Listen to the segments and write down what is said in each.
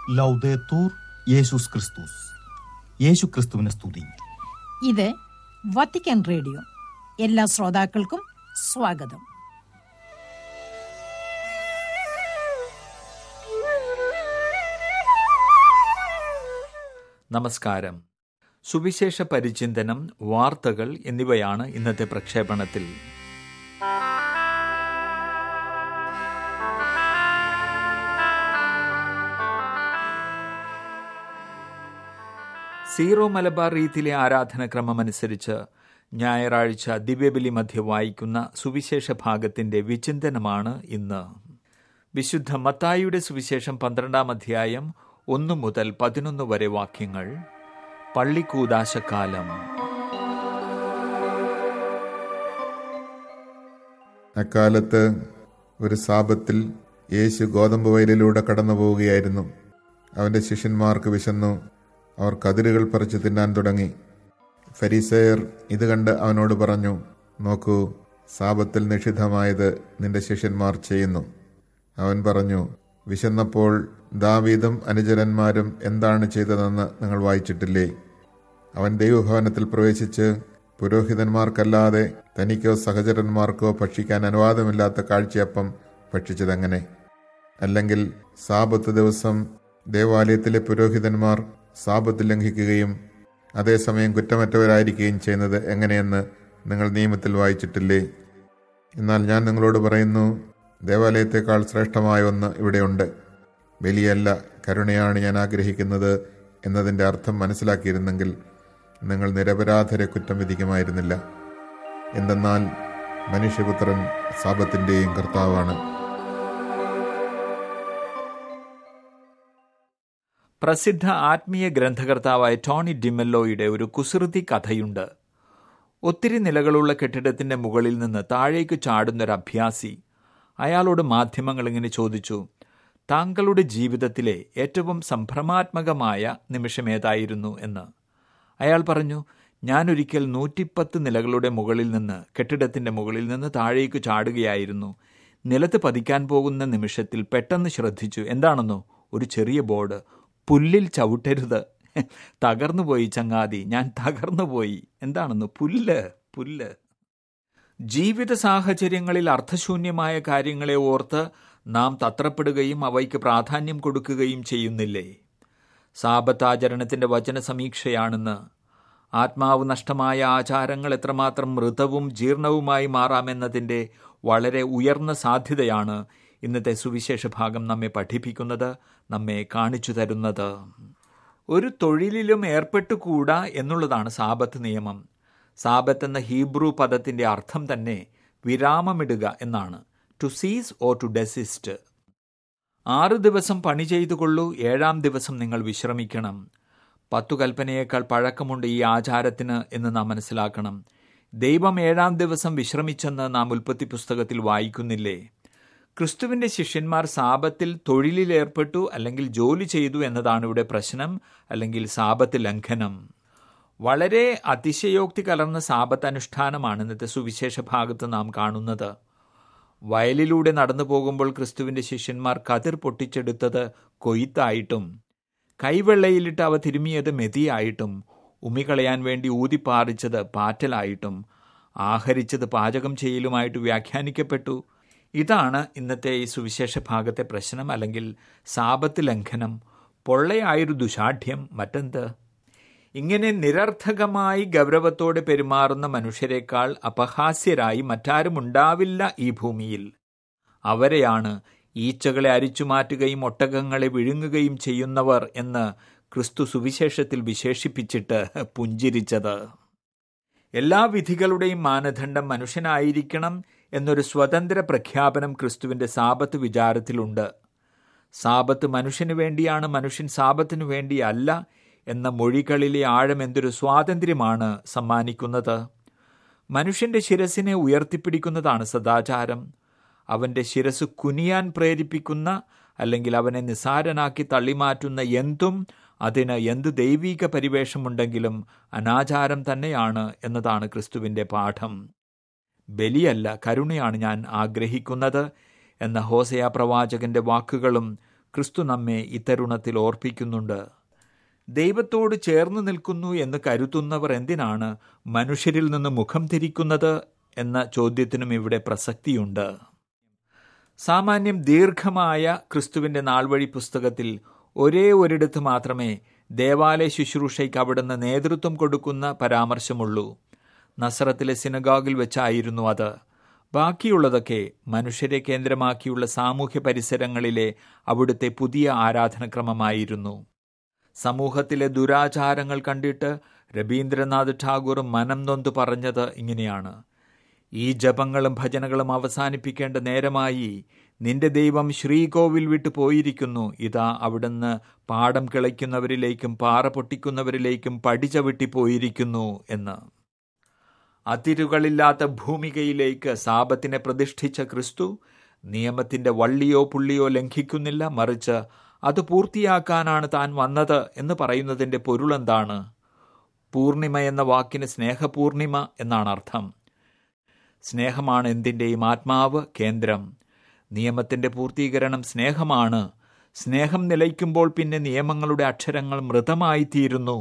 ലൗദേത്തൂർ യേശുസ് ക്രിസ്തുസ് യേശു ക്രിസ്തുവിനെ സ്തുതി ഇത് വത്തിക്കാൻ റേഡിയോ എല്ലാ ശ്രോതാക്കൾക്കും സ്വാഗതം നമസ്കാരം സുവിശേഷ പരിചിന്തനം വാർത്തകൾ എന്നിവയാണ് ഇന്നത്തെ പ്രക്ഷേപണത്തിൽ സീറോ മലബാർ റീത്തിലെ ആരാധനക്രമമനുസരിച്ച് ഞായറാഴ്ച ദിവ്യബലി മധ്യ വായിക്കുന്ന സുവിശേഷ ഭാഗത്തിന്റെ വിചിന്തനമാണ് ഇന്ന് വിശുദ്ധ മത്തായിയുടെ സുവിശേഷം പന്ത്രണ്ടാം അധ്യായം ഒന്നു മുതൽ പതിനൊന്ന് വരെ വാക്യങ്ങൾ പള്ളിക്കൂദാശക്കാലം അക്കാലത്ത് ഒരു സാപത്തിൽ യേശു ഗോതമ്പ് വയലിലൂടെ കടന്നു പോവുകയായിരുന്നു അവന്റെ ശിഷ്യന്മാർക്ക് വിശന്നു അവർ കതിരുകൾ പറിച്ചു തിന്നാൻ തുടങ്ങി ഫരീസയർ ഇത് കണ്ട് അവനോട് പറഞ്ഞു നോക്കൂ സാപത്തിൽ നിഷിദ്ധമായത് നിന്റെ ശിഷ്യന്മാർ ചെയ്യുന്നു അവൻ പറഞ്ഞു വിശന്നപ്പോൾ ദാവീദും അനുചരന്മാരും എന്താണ് ചെയ്തതെന്ന് നിങ്ങൾ വായിച്ചിട്ടില്ലേ അവൻ ദൈവഭവനത്തിൽ പ്രവേശിച്ച് പുരോഹിതന്മാർക്കല്ലാതെ തനിക്കോ സഹചരന്മാർക്കോ ഭക്ഷിക്കാൻ അനുവാദമില്ലാത്ത കാഴ്ചയപ്പം ഭക്ഷിച്ചതെങ്ങനെ അല്ലെങ്കിൽ സാപത്ത് ദിവസം ദേവാലയത്തിലെ പുരോഹിതന്മാർ സാപത്ത് ലംഘിക്കുകയും അതേസമയം കുറ്റമറ്റവരായിരിക്കുകയും ചെയ്യുന്നത് എങ്ങനെയെന്ന് നിങ്ങൾ നിയമത്തിൽ വായിച്ചിട്ടില്ലേ എന്നാൽ ഞാൻ നിങ്ങളോട് പറയുന്നു ദേവാലയത്തെക്കാൾ ശ്രേഷ്ഠമായ ഒന്ന് ഇവിടെയുണ്ട് ബലിയല്ല കരുണയാണ് ഞാൻ ആഗ്രഹിക്കുന്നത് എന്നതിൻ്റെ അർത്ഥം മനസ്സിലാക്കിയിരുന്നെങ്കിൽ നിങ്ങൾ നിരപരാധരെ കുറ്റം വിധിക്കുമായിരുന്നില്ല എന്തെന്നാൽ മനുഷ്യപുത്രൻ സാപത്തിൻ്റെയും കർത്താവാണ് പ്രസിദ്ധ ആത്മീയ ഗ്രന്ഥകർത്താവായ ടോണി ഡിമെല്ലോയുടെ ഒരു കുസൃതി കഥയുണ്ട് ഒത്തിരി നിലകളുള്ള കെട്ടിടത്തിന്റെ മുകളിൽ നിന്ന് താഴേക്ക് ചാടുന്നൊരു അഭ്യാസി അയാളോട് മാധ്യമങ്ങൾ ഇങ്ങനെ ചോദിച്ചു താങ്കളുടെ ജീവിതത്തിലെ ഏറ്റവും സംഭ്രമാത്മകമായ നിമിഷം ഏതായിരുന്നു എന്ന് അയാൾ പറഞ്ഞു ഞാനൊരിക്കൽ നൂറ്റിപ്പത്ത് നിലകളുടെ മുകളിൽ നിന്ന് കെട്ടിടത്തിന്റെ മുകളിൽ നിന്ന് താഴേക്ക് ചാടുകയായിരുന്നു നിലത്ത് പതിക്കാൻ പോകുന്ന നിമിഷത്തിൽ പെട്ടെന്ന് ശ്രദ്ധിച്ചു എന്താണെന്നോ ഒരു ചെറിയ ബോർഡ് പുല്ലിൽ ചവിട്ടരുത് തകർന്നുപോയി ചങ്ങാതി ഞാൻ തകർന്നുപോയി എന്താണെന്ന് പുല്ല് പുല്ല് ജീവിത സാഹചര്യങ്ങളിൽ അർത്ഥശൂന്യമായ കാര്യങ്ങളെ ഓർത്ത് നാം തത്രപ്പെടുകയും അവയ്ക്ക് പ്രാധാന്യം കൊടുക്കുകയും ചെയ്യുന്നില്ലേ സാപത്താചരണത്തിന്റെ വചന സമീക്ഷയാണെന്ന് ആത്മാവ് നഷ്ടമായ ആചാരങ്ങൾ എത്രമാത്രം മൃതവും ജീർണവുമായി മാറാമെന്നതിൻ്റെ വളരെ ഉയർന്ന സാധ്യതയാണ് ഇന്നത്തെ സുവിശേഷ ഭാഗം നമ്മെ പഠിപ്പിക്കുന്നത് നമ്മെ കാണിച്ചു തരുന്നത് ഒരു തൊഴിലിലും ഏർപ്പെട്ടുകൂടാ എന്നുള്ളതാണ് സാപത്ത് നിയമം സാബത്ത് എന്ന ഹീബ്രു പദത്തിന്റെ അർത്ഥം തന്നെ വിരാമമിടുക എന്നാണ് ടു സീസ് ഓർ ടു ഡെസിസ്റ്റ് ആറ് ദിവസം പണി ചെയ്തുകൊള്ളൂ ഏഴാം ദിവസം നിങ്ങൾ വിശ്രമിക്കണം പത്തു കൽപ്പനയേക്കാൾ പഴക്കമുണ്ട് ഈ ആചാരത്തിന് എന്ന് നാം മനസ്സിലാക്കണം ദൈവം ഏഴാം ദിവസം വിശ്രമിച്ചെന്ന് നാം ഉൽപ്പത്തി പുസ്തകത്തിൽ വായിക്കുന്നില്ലേ ക്രിസ്തുവിന്റെ ശിഷ്യന്മാർ സാപത്തിൽ തൊഴിലിലേർപ്പെട്ടു അല്ലെങ്കിൽ ജോലി ചെയ്തു എന്നതാണ് ഇവിടെ പ്രശ്നം അല്ലെങ്കിൽ സാപത്ത് ലംഘനം വളരെ അതിശയോക്തി കലർന്ന സാപത്ത് അനുഷ്ഠാനമാണ് ഇന്നത്തെ സുവിശേഷ ഭാഗത്ത് നാം കാണുന്നത് വയലിലൂടെ നടന്നു പോകുമ്പോൾ ക്രിസ്തുവിന്റെ ശിഷ്യന്മാർ കതിർ പൊട്ടിച്ചെടുത്തത് കൊയ്ത്തായിട്ടും കൈവെള്ളയിലിട്ട് അവ തിരുമിയത് മെതിയായിട്ടും ഉമികളയാൻ വേണ്ടി ഊതിപ്പാറിച്ചത് പാറ്റലായിട്ടും ആഹരിച്ചത് പാചകം ചെയ്യലുമായിട്ട് വ്യാഖ്യാനിക്കപ്പെട്ടു ഇതാണ് ഇന്നത്തെ ഈ സുവിശേഷ ഭാഗത്തെ പ്രശ്നം അല്ലെങ്കിൽ സാപത്ത് ലംഘനം പൊള്ളയായൊരു ദുശാഠ്യം മറ്റെന്ത് ഇങ്ങനെ നിരർത്ഥകമായി ഗൗരവത്തോടെ പെരുമാറുന്ന മനുഷ്യരെക്കാൾ അപഹാസ്യരായി മറ്റാരും ഉണ്ടാവില്ല ഈ ഭൂമിയിൽ അവരെയാണ് ഈച്ചകളെ അരിച്ചുമാറ്റുകയും ഒട്ടകങ്ങളെ വിഴുങ്ങുകയും ചെയ്യുന്നവർ എന്ന് ക്രിസ്തു സുവിശേഷത്തിൽ വിശേഷിപ്പിച്ചിട്ട് പുഞ്ചിരിച്ചത് എല്ലാ വിധികളുടെയും മാനദണ്ഡം മനുഷ്യനായിരിക്കണം എന്നൊരു സ്വതന്ത്ര പ്രഖ്യാപനം ക്രിസ്തുവിന്റെ സാപത്ത് വിചാരത്തിലുണ്ട് സാപത്ത് മനുഷ്യന് വേണ്ടിയാണ് മനുഷ്യൻ സാപത്തിനു വേണ്ടിയല്ല എന്ന മൊഴികളിലെ ആഴം എന്തൊരു സ്വാതന്ത്ര്യമാണ് സമ്മാനിക്കുന്നത് മനുഷ്യന്റെ ശിരസിനെ ഉയർത്തിപ്പിടിക്കുന്നതാണ് സദാചാരം അവന്റെ ശിരസ് കുനിയാൻ പ്രേരിപ്പിക്കുന്ന അല്ലെങ്കിൽ അവനെ നിസാരനാക്കി തള്ളിമാറ്റുന്ന എന്തും അതിന് എന്ത് ദൈവീക പരിവേഷമുണ്ടെങ്കിലും അനാചാരം തന്നെയാണ് എന്നതാണ് ക്രിസ്തുവിന്റെ പാഠം ബലിയല്ല കരുണയാണ് ഞാൻ ആഗ്രഹിക്കുന്നത് എന്ന ഹോസയ പ്രവാചകന്റെ വാക്കുകളും ക്രിസ്തു നമ്മെ ഇത്തരുണത്തിൽ ഓർപ്പിക്കുന്നുണ്ട് ദൈവത്തോട് ചേർന്ന് നിൽക്കുന്നു എന്ന് കരുതുന്നവർ എന്തിനാണ് മനുഷ്യരിൽ നിന്ന് മുഖം തിരിക്കുന്നത് എന്ന ചോദ്യത്തിനും ഇവിടെ പ്രസക്തിയുണ്ട് സാമാന്യം ദീർഘമായ ക്രിസ്തുവിന്റെ നാൾവഴി പുസ്തകത്തിൽ ഒരേ ഒരിടത്ത് മാത്രമേ ദേവാലയ ശുശ്രൂഷയ്ക്ക് അവിടുന്ന് നേതൃത്വം കൊടുക്കുന്ന പരാമർശമുള്ളൂ നസറത്തിലെ സിനഗോഗിൽ വെച്ചായിരുന്നു അത് ബാക്കിയുള്ളതൊക്കെ മനുഷ്യരെ കേന്ദ്രമാക്കിയുള്ള സാമൂഹ്യ പരിസരങ്ങളിലെ അവിടുത്തെ പുതിയ ആരാധനക്രമമായിരുന്നു സമൂഹത്തിലെ ദുരാചാരങ്ങൾ കണ്ടിട്ട് രവീന്ദ്രനാഥ് ടാഗോർ മനം നൊന്ത് പറഞ്ഞത് ഇങ്ങനെയാണ് ഈ ജപങ്ങളും ഭജനകളും അവസാനിപ്പിക്കേണ്ട നേരമായി നിന്റെ ദൈവം ശ്രീകോവിൽ വിട്ടു പോയിരിക്കുന്നു ഇതാ അവിടുന്ന് പാടം കിളയ്ക്കുന്നവരിലേക്കും പാറ പൊട്ടിക്കുന്നവരിലേക്കും പടിചവിട്ടി പോയിരിക്കുന്നു എന്ന് അതിരുകളില്ലാത്ത ഭൂമികയിലേക്ക് സാപത്തിനെ പ്രതിഷ്ഠിച്ച ക്രിസ്തു നിയമത്തിന്റെ വള്ളിയോ പുള്ളിയോ ലംഘിക്കുന്നില്ല മറിച്ച് അത് പൂർത്തിയാക്കാനാണ് താൻ വന്നത് എന്ന് പറയുന്നതിന്റെ പൊരുളെന്താണ് പൂർണിമ എന്ന വാക്കിന് സ്നേഹപൂർണിമ എന്നാണ് അർത്ഥം സ്നേഹമാണ് എന്തിൻ്റെയും ആത്മാവ് കേന്ദ്രം നിയമത്തിന്റെ പൂർത്തീകരണം സ്നേഹമാണ് സ്നേഹം നിലയ്ക്കുമ്പോൾ പിന്നെ നിയമങ്ങളുടെ അക്ഷരങ്ങൾ മൃതമായിത്തീരുന്നു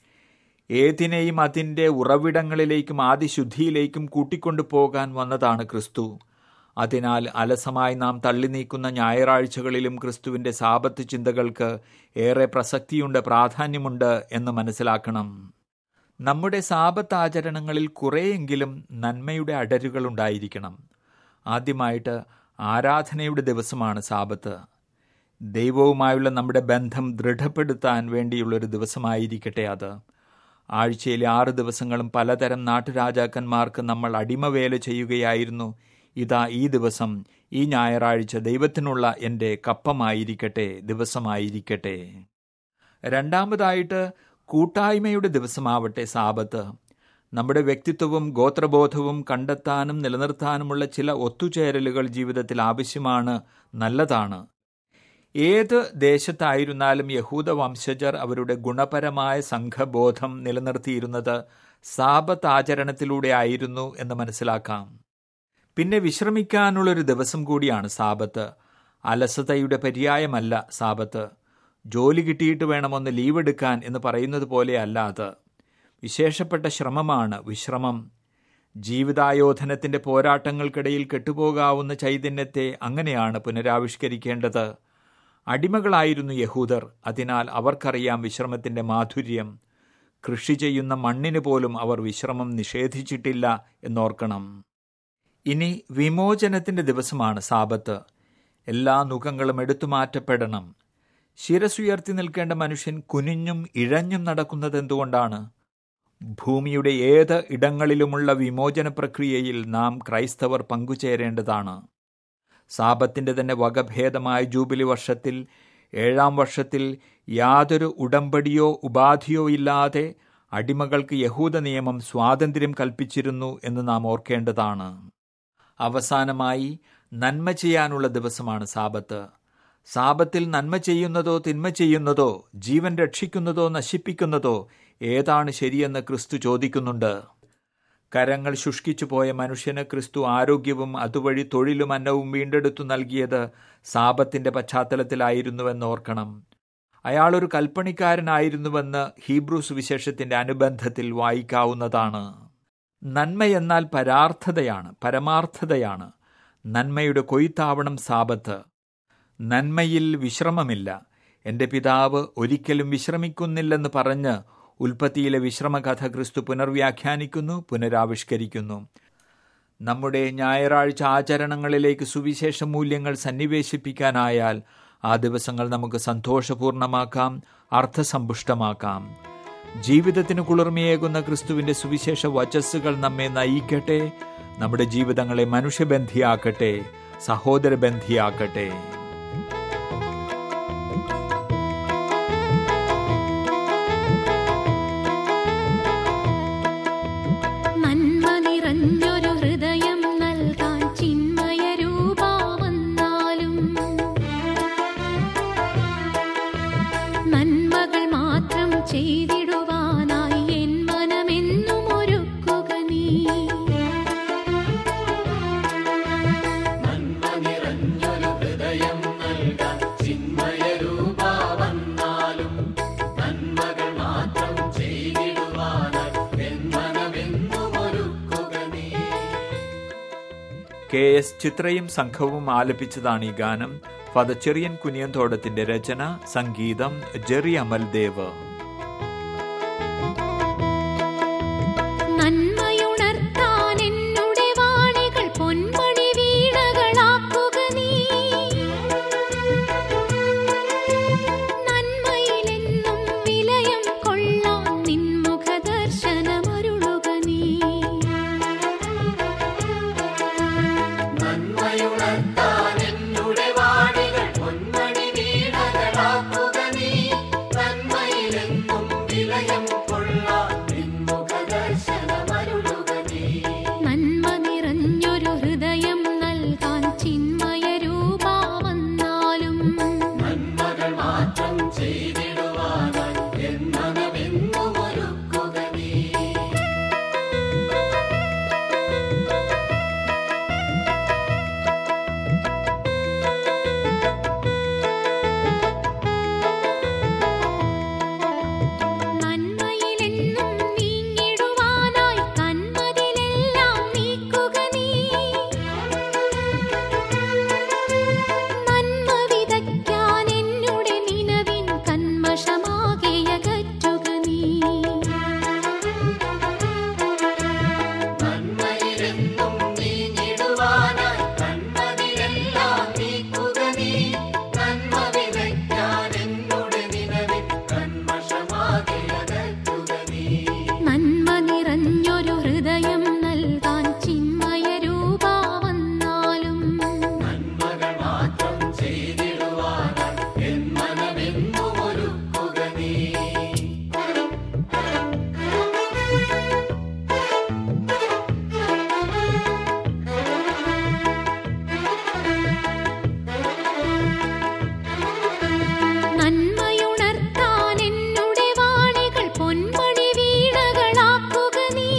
ഏതിനെയും അതിൻ്റെ ഉറവിടങ്ങളിലേക്കും ആദിശുദ്ധിയിലേക്കും കൂട്ടിക്കൊണ്ടു പോകാൻ വന്നതാണ് ക്രിസ്തു അതിനാൽ അലസമായി നാം തള്ളി നീക്കുന്ന ഞായറാഴ്ചകളിലും ക്രിസ്തുവിന്റെ സാപത്ത് ചിന്തകൾക്ക് ഏറെ പ്രസക്തിയുണ്ട് പ്രാധാന്യമുണ്ട് എന്ന് മനസ്സിലാക്കണം നമ്മുടെ സാപത്ത് ആചരണങ്ങളിൽ കുറേയെങ്കിലും നന്മയുടെ അടരുകൾ ഉണ്ടായിരിക്കണം ആദ്യമായിട്ട് ആരാധനയുടെ ദിവസമാണ് സാപത്ത് ദൈവവുമായുള്ള നമ്മുടെ ബന്ധം ദൃഢപ്പെടുത്താൻ വേണ്ടിയുള്ളൊരു ദിവസമായിരിക്കട്ടെ അത് ആഴ്ചയിലെ ആറ് ദിവസങ്ങളും പലതരം നാട്ടുരാജാക്കന്മാർക്ക് നമ്മൾ അടിമവേല ചെയ്യുകയായിരുന്നു ഇതാ ഈ ദിവസം ഈ ഞായറാഴ്ച ദൈവത്തിനുള്ള എൻ്റെ കപ്പമായിരിക്കട്ടെ ദിവസമായിരിക്കട്ടെ രണ്ടാമതായിട്ട് കൂട്ടായ്മയുടെ ദിവസമാവട്ടെ സാപത്ത് നമ്മുടെ വ്യക്തിത്വവും ഗോത്രബോധവും കണ്ടെത്താനും നിലനിർത്താനുമുള്ള ചില ഒത്തുചേരലുകൾ ജീവിതത്തിൽ ആവശ്യമാണ് നല്ലതാണ് ഏത് ദേശത്തായിരുന്നാലും യഹൂദ വംശജർ അവരുടെ ഗുണപരമായ സംഘബോധം നിലനിർത്തിയിരുന്നത് സാപത്ത് ആചരണത്തിലൂടെ ആയിരുന്നു എന്ന് മനസ്സിലാക്കാം പിന്നെ വിശ്രമിക്കാനുള്ളൊരു ദിവസം കൂടിയാണ് സാപത്ത് അലസതയുടെ പര്യായമല്ല സാപത്ത് ജോലി കിട്ടിയിട്ട് വേണമെന്ന് ലീവ് എടുക്കാൻ എന്ന് പറയുന്നത് പോലെ അല്ല അത് വിശേഷപ്പെട്ട ശ്രമമാണ് വിശ്രമം ജീവിതായോധനത്തിന്റെ പോരാട്ടങ്ങൾക്കിടയിൽ കെട്ടുപോകാവുന്ന ചൈതന്യത്തെ അങ്ങനെയാണ് പുനരാവിഷ്കരിക്കേണ്ടത് അടിമകളായിരുന്നു യഹൂദർ അതിനാൽ അവർക്കറിയാം വിശ്രമത്തിന്റെ മാധുര്യം കൃഷി ചെയ്യുന്ന മണ്ണിന് പോലും അവർ വിശ്രമം നിഷേധിച്ചിട്ടില്ല എന്നോർക്കണം ഇനി വിമോചനത്തിന്റെ ദിവസമാണ് സാപത്ത് എല്ലാ നുഖങ്ങളും എടുത്തു മാറ്റപ്പെടണം ശിരസുയർത്തി നിൽക്കേണ്ട മനുഷ്യൻ കുനിഞ്ഞും ഇഴഞ്ഞും നടക്കുന്നത് എന്തുകൊണ്ടാണ് ഭൂമിയുടെ ഏത് ഇടങ്ങളിലുമുള്ള വിമോചന പ്രക്രിയയിൽ നാം ക്രൈസ്തവർ പങ്കുചേരേണ്ടതാണ് സാപത്തിന്റെ തന്നെ വകഭേദമായ ജൂബിലി വർഷത്തിൽ ഏഴാം വർഷത്തിൽ യാതൊരു ഉടമ്പടിയോ ഉപാധിയോ ഇല്ലാതെ അടിമകൾക്ക് യഹൂദ നിയമം സ്വാതന്ത്ര്യം കൽപ്പിച്ചിരുന്നു എന്ന് നാം ഓർക്കേണ്ടതാണ് അവസാനമായി നന്മ ചെയ്യാനുള്ള ദിവസമാണ് സാപത്ത് സാപത്തിൽ നന്മ ചെയ്യുന്നതോ തിന്മ ചെയ്യുന്നതോ ജീവൻ രക്ഷിക്കുന്നതോ നശിപ്പിക്കുന്നതോ ഏതാണ് ശരിയെന്ന് ക്രിസ്തു ചോദിക്കുന്നുണ്ട് കരങ്ങൾ ശുഷ്കിച്ചു പോയ മനുഷ്യന് ക്രിസ്തു ആരോഗ്യവും അതുവഴി തൊഴിലും അന്നവും വീണ്ടെടുത്തു നൽകിയത് സാപത്തിന്റെ പശ്ചാത്തലത്തിലായിരുന്നുവെന്ന് ഓർക്കണം അയാളൊരു കൽപ്പണിക്കാരനായിരുന്നുവെന്ന് ഹീബ്രു സുവിശേഷത്തിന്റെ അനുബന്ധത്തിൽ വായിക്കാവുന്നതാണ് നന്മയെന്നാൽ പരാർത്ഥതയാണ് പരമാർത്ഥതയാണ് നന്മയുടെ കൊയ്ത്താവണം സാപത്ത് നന്മയിൽ വിശ്രമമില്ല എൻ്റെ പിതാവ് ഒരിക്കലും വിശ്രമിക്കുന്നില്ലെന്ന് പറഞ്ഞ് ഉൽപ്പത്തിയിലെ വിശ്രമകഥ ക്രിസ്തു പുനർവ്യാഖ്യാനിക്കുന്നു പുനരാവിഷ്കരിക്കുന്നു നമ്മുടെ ഞായറാഴ്ച ആചരണങ്ങളിലേക്ക് സുവിശേഷ മൂല്യങ്ങൾ സന്നിവേശിപ്പിക്കാനായാൽ ആ ദിവസങ്ങൾ നമുക്ക് സന്തോഷപൂർണമാക്കാം അർത്ഥസമ്പുഷ്ടമാക്കാം ജീവിതത്തിന് കുളിർമയേകുന്ന ക്രിസ്തുവിന്റെ സുവിശേഷ വചസ്സുകൾ നമ്മെ നയിക്കട്ടെ നമ്മുടെ ജീവിതങ്ങളെ മനുഷ്യബന്ധിയാക്കട്ടെ സഹോദരബന്ധിയാക്കട്ടെ നന്മ നിറഞ്ഞൊരു ഹൃദയം നൽകാൻ ചിന്മയ രൂപാ വന്നാലും നന്മകൾ മാത്രം ചെയ്തിടുവാനായി എൻ മനമെന്നും ഒരുക്കുക നീ നന്മ നിറഞ്ഞൊരു ഹൃദയം കെ എസ് ചിത്രയും സംഘവും ആലപിച്ചതാണ് ഈ ഗാനം ഫാദർ ചെറിയൻ കുനിയന്തോടത്തിന്റെ രചന സംഗീതം ജെറി അമൽദേവ് നന്മയുണർത്താൻ എന്നുടെ വാണികൾ പൊന്മണി വീണകളാക്കുക നീ നന്മയിലെന്നും വിലയം കൊള്ളാൻ നിൻമുഖ ദർശനമരുളുക നീ നന്മ നിറഞ്ഞൊരു ഹൃദയം നൽകാൻ ചിന്മയ രൂപാ വന്നാലും നന്മയിലെന്നും നീങ്ങിടുവാനായി കന്മതിലെല്ലാം നീക്കുക നീ നന്മ വിതയ്ക്കാൻ എന്നുടെ നിലവിൻ കന്മഷമാകെയകറ്റുക നീ നന്മ നിറഞ്ഞൊരു ഹൃദയം നൽകാൻ ചിന്മയ രൂപാ വന്നാലും നന്മയുണർത്താൻ എന്നുടെ വാണികൾ പൊന്മണി വീണകളാക്കുക നീ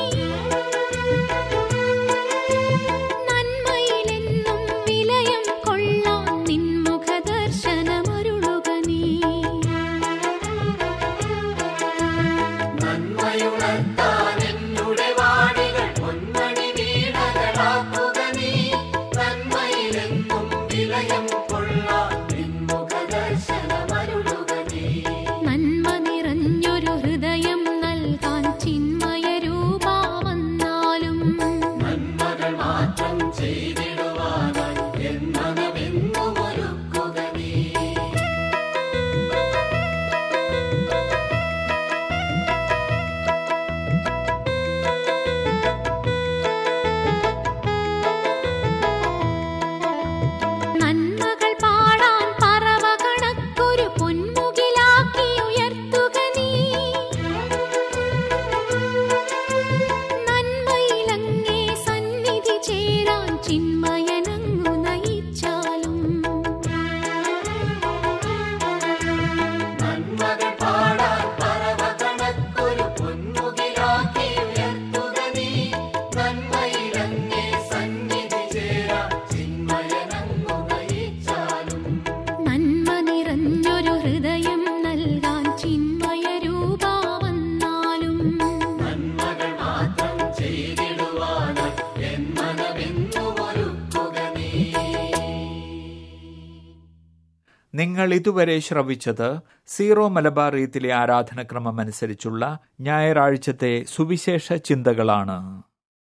നന്മയിലെന്നും വിലയം കൊള്ളാൻ നിൻമുഖ ദർശനമരുളുക നീ നന്മ നിറഞ്ഞൊരു ഹൃദയം നൽകാൻ ചിന്മയ രൂപാ വന്നാലും നന്മകൾ പാടാൻ പറവ കണക്കൊരു പൊന്മുകിലാക്കി ഉയർത്തുക നീ നന്മയിലങ്ങേ സന്നിധി ചേരാൻ ചിന്മയനങ്ങു നയിച്ചാലും നന്മ നിറഞ്ഞൊരു ഹൃദയം നൽകാൻ ചിന്മയ രൂപാ വന്നാലും നിങ്ങൾ ഇതുവരെ ശ്രവിച്ചത് സീറോ മലബാർ റീത്തിലെ ആരാധനക്രമം അനുസരിച്ചുള്ള ഞായറാഴ്ചത്തെ സുവിശേഷ ചിന്തകളാണ്